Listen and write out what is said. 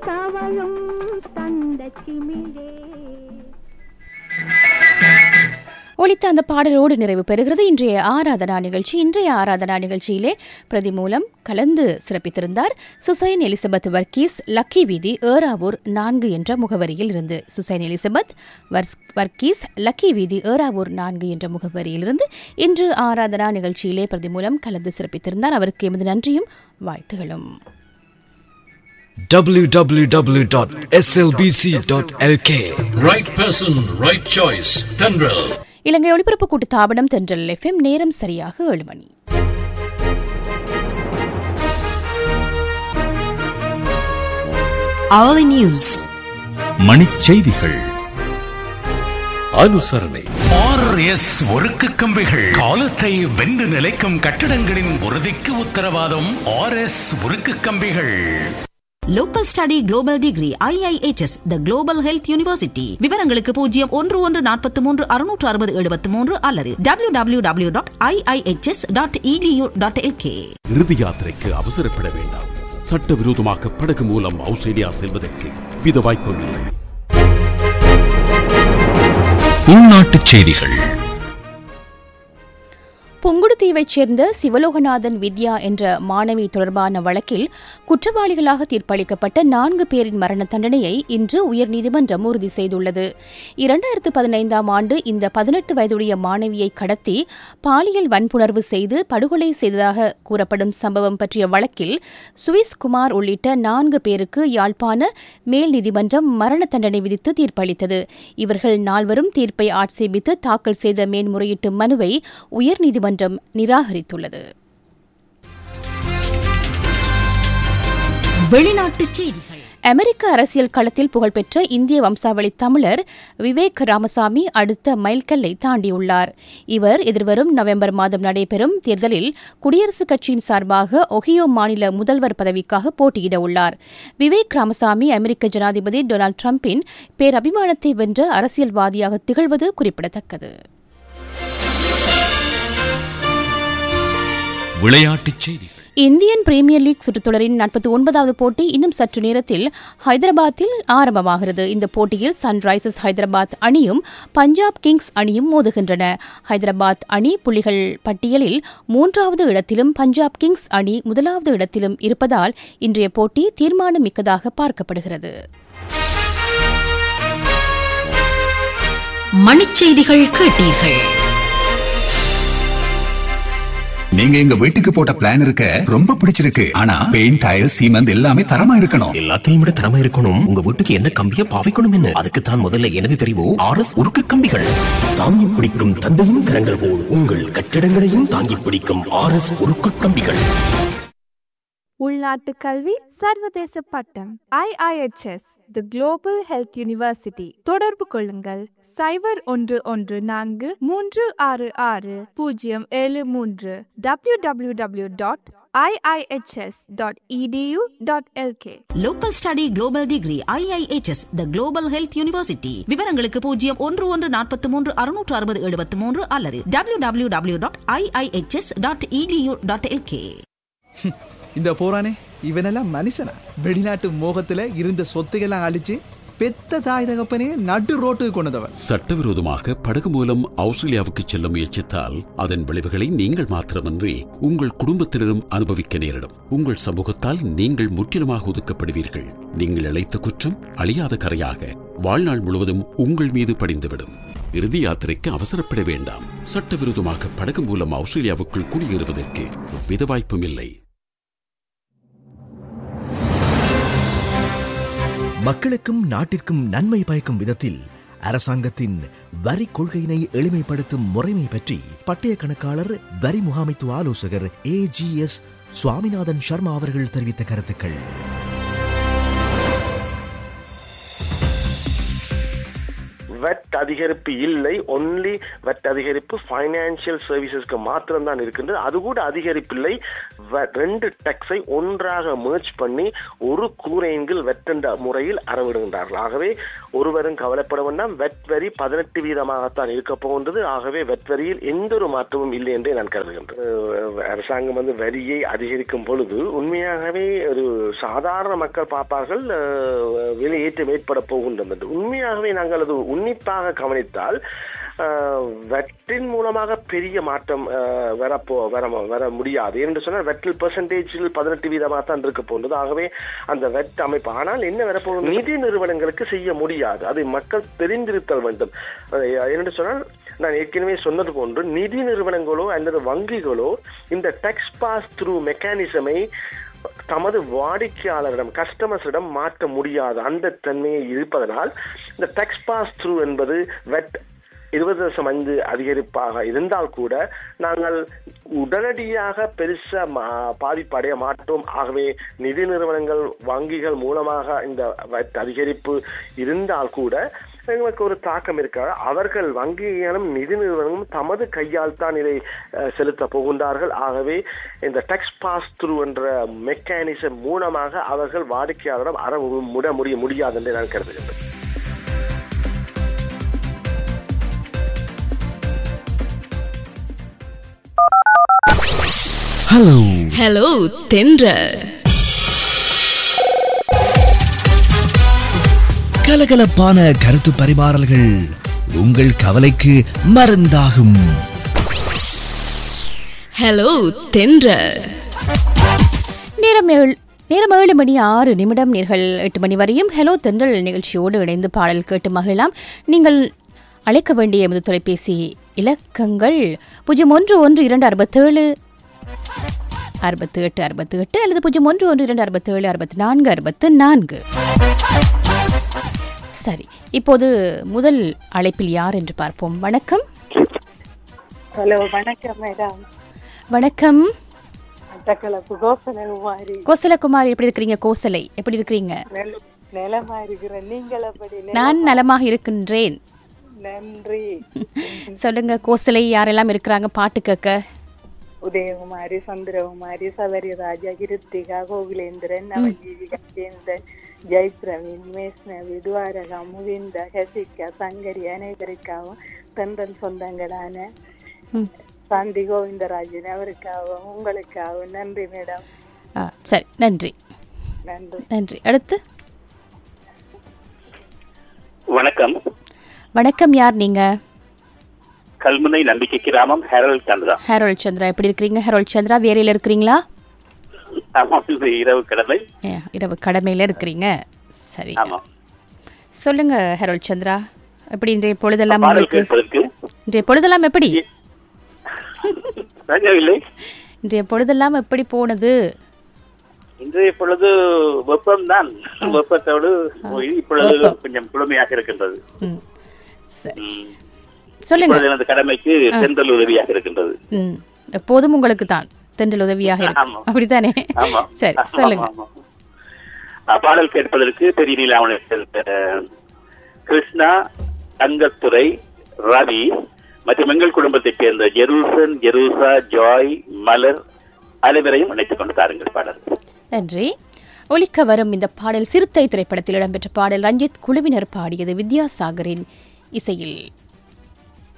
தவழும் தந்த சிமிழே ஒலித்த அந்த பாடலோடு நிறைவு பெறுகிறது இன்றைய ஆராதனா நிகழ்ச்சி இன்றைய ஆராதனா நிகழ்ச்சியிலே பிரதி மூலம் கலந்து சிறப்பித்திருந்தார் சுசைன் எலிசபெத் வர்க்கீஸ் லக்கி வீதி ஏறாவூர் நான்கு என்ற முகவரியில் இருந்து சுசைன் எலிசபெத் வர்ஸ்- வர்க்கீஸ் லக்கி வீதி ஏறாவூர் நான்கு என்ற முகவரியிலிருந்து இன்று ஆராதனா நிகழ்ச்சியிலே பிரதி மூலம் கலந்து சிறப்பித்திருந்தார் அவருக்கு எமது நன்றியும் வாழ்த்துகளும் www.slbc.lk Right person, right choice. Tendril. இலங்கை ஒலிபரப்பு கூட்டு தாபனம் தென்றல் எஃப்எம் நேரம் சரியாக ஏழு மணி hourly news மணிச்செய்திகள் அனுசரணை ஆர்எஸ் ஒருக்கு கம்பிகள் காலத்தை வென்று நிலைக்கும் கட்டடங்களின் உறுதிக்கு உத்தரவாதம் ஆர்எஸ் உருக்கு கம்பிகள் local study global degree IIHS the global health university விவரங்களுக்கு பூஜ்ஜியம் ஒன்று ஒன்று நாற்பத்தி மூன்று அறுநூற்று அறுபது எழுபத்தி மூன்று அல்லது W W W dot IIHS dot edu dot LK இறுதி யாத்திரைக்கு அவசரப்பட வேண்டாம் சட்டவிரோதமாக படகு மூலம் ஆஸ்திரேலியா செல்வதற்கு வித வாய்ப்பும் இல்லை உள்நாட்டுச் செய்திகள் புங்குடுதீவைச் சேர்ந்த சிவலோகநாதன் வித்யா என்ற மாணவி தொடர்பான வழக்கில் குற்றவாளிகளாக தீர்ப்பளிக்கப்பட்ட நான்கு பேரின் மரண தண்டனையை இன்று உயர்நீதிமன்றம் உறுதி செய்துள்ளது இரண்டாயிரத்து பதினைந்தாம் ஆண்டு இந்த பதினெட்டு வயதுடைய மாணவியை கடத்தி பாலியல் வன்புணர்வு செய்து படுகொலை செய்ததாக கூறப்படும் சம்பவம் பற்றிய வழக்கில் சுவிஸ் குமார் உள்ளிட்ட நான்கு பேருக்கு யாழ்ப்பாண மேல் நீதிமன்றம் மரண தண்டனை விதித்து தீர்ப்பளித்தது இவர்கள் நால்வரும் தீர்ப்பை ஆட்சேபித்து தாக்கல் செய்த மேன்முறையீட்டு மனுவை உயர்நீதிமன்றம் நிராகரித்துள்ளது வெளிநாட்டுச் செய்திகள் அமெரிக்க அரசியல் களத்தில் புகழ்பெற்ற இந்திய வம்சாவளி தமிழர் விவேக் ராமசாமி அடுத்த மைல்கல்லை தாண்டியுள்ளார் இவர் எதிர்வரும் நவம்பர் மாதம் நடைபெறும் தேர்தலில் குடியரசுக் கட்சியின் சார்பாக ஒஹியோ மாநில முதல்வர் பதவிக்காக போட்டியிட உள்ளார் விவேக் ராமசாமி அமெரிக்க ஜனாதிபதி டொனால்டு டிரம்பின் பேரபிமானத்தை வென்ற அரசியல்வாதியாக திகழ்வது குறிப்பிடத்தக்கது விளையாட்டுச் செய்திகள் இந்தியன் பிரீமியர் லீக் சுற்றுத்தொடரின் நாற்பத்தி ஒன்பதாவது போட்டி இன்னும் சற்று நேரத்தில் ஹைதராபாத்தில் ஆரம்பமாகிறது இந்த போட்டியில் சன்ரைசர்ஸ் ஹைதராபாத் அணியும் பஞ்சாப் கிங்ஸ் அணியும் மோதுகின்றன ஹைதராபாத் அணி புள்ளிகள் பட்டியலில் மூன்றாவது இடத்திலும் பஞ்சாப் கிங்ஸ் அணி முதலாவது இடத்திலும் இருப்பதால் இன்றைய போட்டி தீர்மானம் மிக்கதாக பார்க்கப்படுகிறது மணிச்செய்திகள் கேட்டீர்கள் நீங்க எங்க வீட்டுக்கு போட்ட பிளான் இருக்க ரொம்ப பிடிச்சிருக்கு ஆனா பெயிண்ட் டைல் சீமெண்ட் எல்லாமே தரமா இருக்கணும் எல்லாத்தையும் விட திறமை இருக்கணும் உங்க வீட்டுக்கு என்ன கம்பிய பாவிக்கணும் என்ன அதுக்கு தான் முதல்ல எனது தெரிவு ஆர் எஸ் உருக்கு கம்பிகள் தாங்கி பிடிக்கும் தந்தையின் கரங்கள் போல் உங்கள் கட்டிடங்களையும் தாங்கி பிடிக்கும் ஆர் எஸ் உருக்கு கம்பிகள் உள்நாட்டு கல்வி சர்வதேச பட்டம் IIHS the global health university தொடர்பு கொள்ளுங்கள் சைபர் ஒன்று ஒன்று நான்கு மூன்று ஆறு ஆறு பூஜ்ஜியம் ஏழு மூன்று W W W dot IIHS dot edu dot LK local study global degree IIHS the global health university விவரங்களுக்கு பூஜ்ஜியம் ஒன்று ஒன்று நாற்பத்தி மூன்று அறுநூற்று அறுபது எழுபத்தி மூன்று அல்லது W W W dot IIHS dot edu dot LK இந்த போறானே இவனெல்லாம் மனுஷனா வெளிநாட்டு மோகத்துல இருந்த சொத்துக்கெல்லாம் அழிச்சு பெத்த தாய் தகப்பனே நடு ரோட்டுக்கு கொண்டதவன் சட்டவிரோதமாக படகு மூலம் ஆஸ்திரேலியாவுக்கு செல்ல முயற்சித்தால் அதன் விளைவுகளை நீங்கள் மாத்திரமன்றி உங்கள் குடும்பத்தினரும் அனுபவிக்க நேரிடும் உங்கள் சமூகத்தால் நீங்கள் முற்றிலுமாக ஒதுக்கப்படுவீர்கள் நீங்கள் இழைத்த குற்றம் அழியாத கரையாக வாழ்நாள் முழுவதும் உங்கள் மீது படிந்துவிடும் இறுதி யாத்திரைக்கு அவசரப்பட வேண்டாம் சட்டவிரோதமாக படகு மூலம் ஆஸ்திரேலியாவுக்குள் குடியேறுவதற்கு எவ்வித வாய்ப்பும் இல்லை மக்களுக்கும் நாட்டிற்கும் நன்மை பயக்கும் விதத்தில் அரசாங்கத்தின் வரி கொள்கையினை எளிமைப்படுத்தும் முறைமை பற்றி பட்டய கணக்காளர் வரி முகாமைத்துவ ஆலோசகர் A G S Swaminathan Sharma அவர்கள் தெரிவித்த கருத்துக்கள் வெட் அதிகரிப்பு இல்லை ஒன்லி வெட் அதிகரிப்பு ஃபைனான்சியல் சர்வீசஸ்க்கு மாத்திரம்தான் இருக்கின்றது அது கூட அதிகரிப்பு இல்லை வ- ரெண்டு டேக்ஸை ஒன்றாக merge பண்ணி ஒரு கூரையின் வெட் என்ற முறையில் அறவிடுகின்றார்கள் ஆகவே ஒருவரும் கவலைப்பட வேண்டாம் வெட் வரி பதினெட்டு வீதமாகத்தான் இருக்க போகின்றது ஆகவே வெட் வரியில் எந்த ஒரு மாற்றமும் இல்லை என்றே நான் கருதுகின்றேன் அஹ் அரசாங்கம் வந்து வரியை அதிகரிக்கும் பொழுது உண்மையாகவே ஒரு சாதாரண மக்கள் பார்ப்பார்கள் அஹ், விலையேற்றம் ஏற்பட போகின்றது என்று. உண்மையாகவே நாங்கள் அது உன்னிப்பாக கவனித்தால் அஹ், வெட்டின் மூலமாக பெரிய மாற்றம் அஹ், வரப்போ வர வர முடியாது என்று சொன்னால் வெட்டில் பெர்சன்டேஜில் பதினெட்டு வீதமாக தான் இருக்க போன்றது ஆகவே அந்த வெட் அமைப்பு ஆனால் என்ன வரப்போகுது நிதி நிறுவனங்களுக்கு செய்ய முடியாது அதை மக்கள் தெரிந்திருத்தல் வேண்டும் அஹ், என்று சொன்னால் நான் ஏற்கனவே சொன்னது போன்று நிதி நிறுவனங்களோ அல்லது வங்கிகளோ இந்த டெக்ஸ் பாஸ் த்ரூ மெக்கானிசமை தமது வாடிக்கையாளரிடம் கஸ்டமர்ஸிடம் மாற்ற முடியாது அந்த தன்மையை இருப்பதனால் இந்த டெக்ஸ் பாஸ் த்ரூ என்பது வெட் இருபது தசம் ஐந்து அதிகரிப்பாக இருந்தால் கூட நாங்கள் உடனடியாக பெருசா மா- பாதிப்படைய மாட்டோம் ஆகவே நிதி நிறுவனங்கள் வங்கிகள் மூலமாக இந்த வட் அதிகரிப்பு இருந்தால் கூட எங்களுக்கு ஒரு தாக்கம் இருக்காது அவர்கள் வங்கிகளும் நிதி நிறுவனமும் தமது கையால் தான் இதை அஹ், செலுத்த போகின்றார்கள் ஆகவே இந்த டெக்ஸ் பாஸ் த்ரூ என்ற மெக்கானிசம் மூலமாக அவர்கள் வாடிக்கையாளரிடம் அற முட முடிய முடியாது என்று நான் கருதுகின்றேன் ஹலோ ஹலோ தென்றல் கலகலப்பான கருத்து பரிமாறல்கள் உங்கள் கவலைக்கு மருந்தாகும் ஹலோ தென்றல் நேரம் ஏழு நேரம் ஏழு மணி ஆறு நிமிடம் நேர்கள் எட்டு மணி வரையும் ஹலோ தென்றல் நிகழ்ச்சியோடு இணைந்து பாடல் கேட்டு மகிழலாம் நீங்கள் அழைக்க வேண்டிய எமது தொலைபேசி இலக்கங்கள் பூஜ்ஜியம் ஒன்று ஒன்று இரண்டு அறுபத்தேழு அறுபத்தி எட்டு அறுபத்தி எட்டு அல்லது பூஜ்ஜியம் ஒன்று ஒன்று இரண்டு அறுபத்தேழு அறுபத்தி நான்கு அறுபத்து நான்கு சரி இப்போது முதல் அழைப்பில் யார் என்று பார்ப்போம் வணக்கம் ஹலோ வணக்கம் மேடம் வணக்கம் மட்டக்களப்பு கோசலகுமாரி கோசலகுமாரி எப்படி இருக்கிறீங்க கோசலை எப்படி இருக்கிறீங்க நெல- நிலமா இருக்கிறேன் நீங்கள் எப்படி நில- நான் நலமாக இருக்கின்றேன் நன்றி சொல்லுங்க கோசலை யாரெல்லாம் இருக்கிறாங்க பாட்டு கேட்க உதயகுமாரி சந்திரகுமாரி சபரிராஜா கிருத்திகா கோகுலேந்திரன் நவஜீவி கஜேந்திரன் ஜெய் பிரவீன் மேஸ்னவி துவாரகா முவிந்தா ஹெசிகா சங்கரி அனைவருக்காகவும் தந்தன் சொந்தங்களான ம். சாந்தி கோவிந்தராஜன் அவருக்காகவும் உங்களுக்காகவும் நன்றி மேடம் ஆ, சரி நன்றி நன்றி நன்றி அடுத்து வணக்கம் வணக்கம் யார் நீங்க கல்முனை நம்பிக்கை கிராமம் ஹெரல் சந்திரா ஹெரோல் சந்திரா எப்படி இருக்கிறீங்க ஹெரோல் சந்திரா வேலையில இருக்கிறீங்களா ஆமா இது இரவு கடமை ஏ, இரவு கடமையில இருக்கிறீங்க சரி ஆமா சொல்லுங்க ஹெரோல் சந்திரா எப்படி இன்றைய பொழுதெல்லாம் பாடல் உங்களுக்கு கேட்பதற்கு இன்றைய பொழுதெல்லாம் எப்படி விளங்கவில்லை இன்றைய பொழுதெல்லாம் எப்படி போனது இன்றைய பொழுது வெப்பம்தான் வெப்பத்தோடு இப்பொழுது கொஞ்சம் குளுமையாக இருக்கின்றது ம். சரி. ம். சொல்லுங்க இப்பொழுது எனது கடமைக்கு ஆ. செந்தல் உதவியாக இருக்கின்றது ம் எப்போதும் உங்களுக்கு தான் தென்றல் உதவியாக ஆமா. இருக்கும் அப்படித்தானே ஆமா சரி ஆமா, சொல்லுங்க ஆமா. ஆ, பாடல் கேட்பதற்கு பெரிய நீலாவணி கிருஷ்ணா தங்கத்துறை ரவி மற்றும் எங்கள் குடும்பத்தைச் சேர்ந்த ஜெருசன் ஜெருசா ஜாய் மலர் அனைவரையும் இணைத்துக் கொண்டு தாருங்கள் பாடல் நன்றி ஒலிக்க வரும் இந்த பாடல் சிறுத்தை திரைப்படத்தில் இடம்பெற்ற பாடல் ரஞ்சித் குழுவினர் பாடியது வித்யாசாகரின் இசையில்